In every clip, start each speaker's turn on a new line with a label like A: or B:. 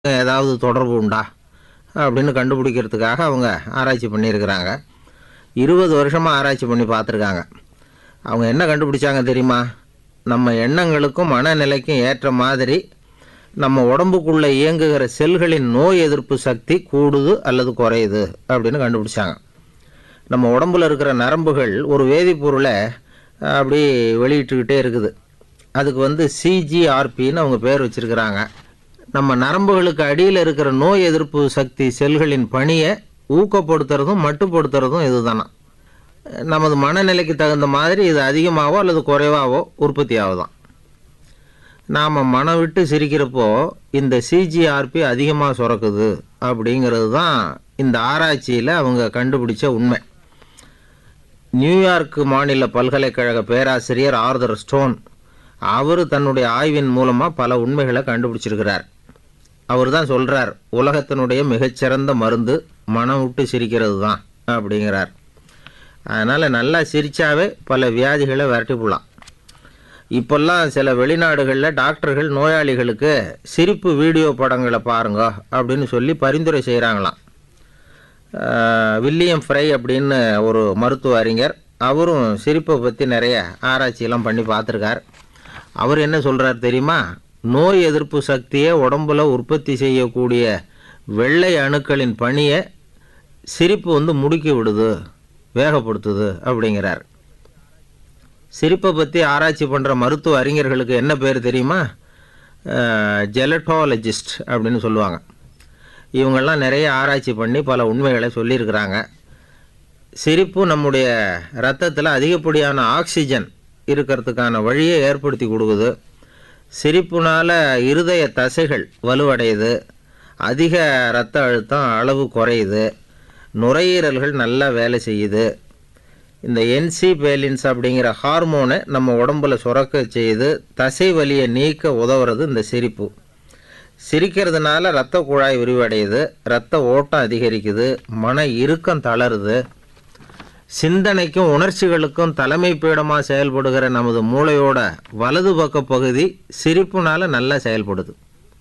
A: ஏதாவது தொடர்பு உண்டா அப்படின்னு கண்டுபிடிக்கிறதுக்காக அவங்க ஆராய்ச்சி பண்ணியிருக்கிறாங்க இருபது வருஷமாக ஆராய்ச்சி பண்ணி பார்த்துருக்காங்க அவங்க என்ன கண்டுபிடிச்சாங்க தெரியுமா நம்ம எண்ணங்களுக்கும் மனநிலைக்கும் ஏற்ற மாதிரி நம்ம உடம்புக்குள்ளே இயங்குகிற செல்களின் நோய் எதிர்ப்பு சக்தி கூடுது அல்லது குறையுது அப்படின்னு கண்டுபிடிச்சாங்க நம்ம உடம்புல இருக்கிற நரம்புகள் ஒரு வேதிப்பொருளை அப்படி வெளியிட்டுக்கிட்டே இருக்குது அதுக்கு வந்து சிஜிஆர்பின்னு அவங்க பேர் வச்சிருக்கிறாங்க நம்ம நரம்புகளுக்கு அடியில் இருக்கிற நோய் எதிர்ப்பு சக்தி செல்களின் பணியை ஊக்கப்படுத்துறதும் மட்டுப்படுத்துறதும் இதுதானா நமது மனநிலைக்கு தகுந்த மாதிரி இது அதிகமாகவோ அல்லது குறைவாவோ உற்பத்தி ஆகுதாம் நாம் மனம் விட்டு சிரிக்கிறப்போ இந்த சிஜிஆர்பி அதிகமாக சுரக்குது அப்படிங்கிறது தான் இந்த ஆராய்ச்சியில் அவங்க கண்டுபிடிச்ச உண்மை நியூயார்க் மாநில பல்கலைக்கழக பேராசிரியர் ஆர்தர் ஸ்டோன் அவர் தன்னுடைய ஆய்வின் மூலமாக பல உண்மைகளை கண்டுபிடிச்சிருக்கிறார் அவர் தான் சொல்கிறார் உலகத்தினுடைய மிகச்சிறந்த மருந்து மனம் விட்டு சிரிக்கிறது தான் அப்படிங்கிறார் அதனால் நல்லா சிரிச்சாவே பல வியாதிகளை விரட்டி போடலாம் இப்போல்லாம் சில வெளிநாடுகளில் டாக்டர்கள் நோயாளிகளுக்கு சிரிப்பு வீடியோ படங்களை பாருங்க அப்படின்னு சொல்லி பரிந்துரை செய்கிறாங்களாம் ஆஹ் வில்லியம் ஃப்ரை அப்படின்னு ஒரு மருத்துவ அறிஞர் அவரும் சிரிப்பை பற்றி நிறைய ஆராய்ச்சியெல்லாம் பண்ணி பார்த்துருக்கார் அவர் என்ன சொல்கிறார் தெரியுமா நோய் எதிர்ப்பு சக்தியை உடம்புல உற்பத்தி செய்யக்கூடிய வெள்ளை அணுக்களின் பணியை சிரிப்பு வந்து முடுக்கி விடுது வேகப்படுத்துது அப்படிங்கிறார் சிரிப்பை பற்றி ஆராய்ச்சி பண்ணுற மருத்துவ அறிஞர்களுக்கு என்ன பேர் தெரியுமா ஜெலட்டாலஜிஸ்ட் அப்படின்னு சொல்லுவாங்க இவங்கெல்லாம் நிறைய ஆராய்ச்சி பண்ணி பல உண்மைகளை சொல்லியிருக்கிறாங்க சிரிப்பு நம்முடைய ரத்தத்தில் அதிகப்படியான ஆக்சிஜன் இருக்கிறதுக்கான வழியை ஏற்படுத்தி கொடுக்குது சிரிப்புனால் இருதய தசைகள் வலுவடையுது அதிக இரத்த அழுத்தம் அளவு குறையுது நுரையீரல்கள் நல்லா வேலை செய்யுது இந்த என்சி பேலின்ஸ் அப்படிங்கிற ஹார்மோனை நம்ம உடம்புல சுரக்க செய்து தசை வலியை நீக்க உதவுறது இந்த சிரிப்பு சிரிக்கிறதுனால இரத்த குழாய் விரிவடையுது இரத்த ஓட்டம் அதிகரிக்குது மன இறுக்கம் தளருது சிந்தனைக்கும் உணர்ச்சிகளுக்கும் தலைமை பீடமாக செயல்படுகிற நமது மூளையோட வலது பக்க பகுதி சிரிப்புனால நல்லா செயல்படுது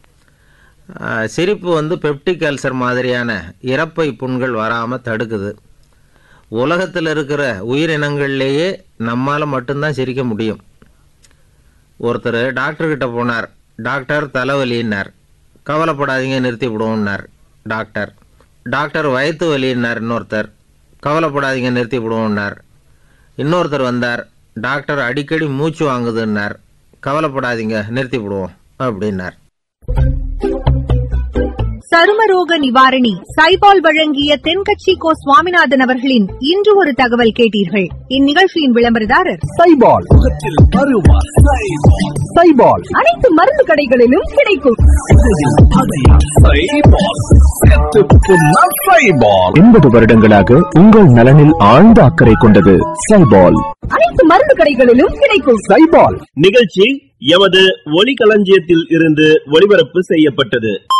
A: ஆஹ் சிரிப்பு வந்து பெப்டிக் அல்சர் மாதிரியான இறப்பை புண்கள் வராமல் தடுக்குது உலகத்தில் இருக்கிற உயிரினங்கள்லேயே நம்மால் மட்டும்தான் சிரிக்க முடியும் ஒருத்தர் டாக்டர்கிட்ட போனார் டாக்டர் தலைவலின்னார் கவலைப்படாதீங்க நிறுத்தி விடுவோம்னார் டாக்டர் டாக்டர் வயிற்று வலின்னார் இன்னொருத்தர் கவலைப்படாதீங்க நிறுத்தி விடுவோம்னார் இன்னொருத்தர் வந்தார் டாக்டர் அடிக்கடி மூச்சு வாங்குதுன்னார் கவலைப்படாதீங்க நிறுத்தி விடுவோம் அப்படின்னார்
B: சருமரோக நிவாரணி சைபால் வழங்கிய தென்கட்சி கோ சுவாமிநாதன் அவர்களின் இன்று ஒரு தகவல் கேட்டீர்கள் இந்நிகழ்ச்சியின் விளம்பரதாரர்
C: சைபால் முகத்தில் அருவா சைபால் சைபால்
B: அனைத்து மருந்து கடைகளிலும் கிடைக்கும்
C: எண்பது வருடங்களாக உங்கள் நலனில் ஆழ்ந்த அக்கறை கொண்டது சைபால்
B: அனைத்து மருந்து கடைகளிலும் கிடைக்கும்
C: சைபால்
D: நிகழ்ச்சி எமது ஒலிகளஞ்சியத்தில் இருந்து ஒளிபரப்பு செய்யப்பட்டது